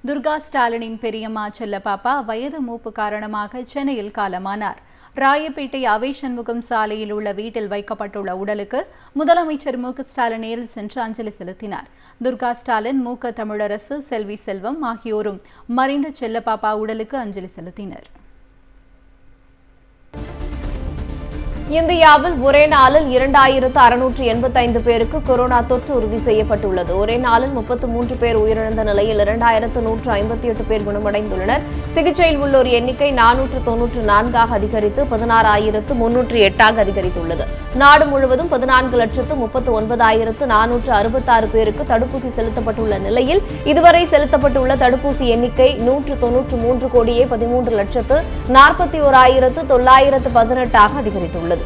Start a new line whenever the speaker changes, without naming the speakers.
துர்கா ஸ்டாலினின் பெரியம்மா செல்லப்பாப்பா வயது மூப்பு காரணமாக சென்னையில் காலமானார் ராயப்பேட்டை அவை சண்முகம் சாலையில் உள்ள வீட்டில் வைக்கப்பட்டுள்ள உடலுக்கு முதலமைச்சர் மு க ஸ்டாலின் நேரில் சென்று அஞ்சலி செலுத்தினார் துர்கா ஸ்டாலின் மு க தமிழரசு செல்வி செல்வம் ஆகியோரும் மறைந்த செல்லப்பாப்பா உடலுக்கு அஞ்சலி செலுத்தினர்
இந்தியாவில் ஒரே நாளில் இரண்டாயிரத்து அறுநூற்று எண்பத்தைந்து பேருக்கு கொரோனா தொற்று உறுதி செய்யப்பட்டுள்ளது ஒரே நாளில் முப்பத்து மூன்று பேர் உயிரிழந்த நிலையில் இரண்டாயிரத்து நூற்று ஐம்பத்தி எட்டு பேர் குணமடைந்துள்ளனர் சிகிச்சையில் உள்ளோர் எண்ணிக்கை நானூற்று தொன்னூற்று நான்காக அதிகரித்து பதினாறாயிரத்து முன்னூற்று எட்டாக அதிகரித்துள்ளது நாடு முழுவதும் பதினான்கு லட்சத்து முப்பத்து ஒன்பதாயிரத்து நானூற்று அறுபத்தாறு பேருக்கு தடுப்பூசி செலுத்தப்பட்டுள்ள நிலையில் இதுவரை செலுத்தப்பட்டுள்ள தடுப்பூசி எண்ணிக்கை நூற்று தொன்னூற்று மூன்று கோடியே பதிமூன்று லட்சத்து நாற்பத்தி ஓராயிரத்து தொள்ளாயிரத்து பதினெட்டாக அதிகரித்துள்ளது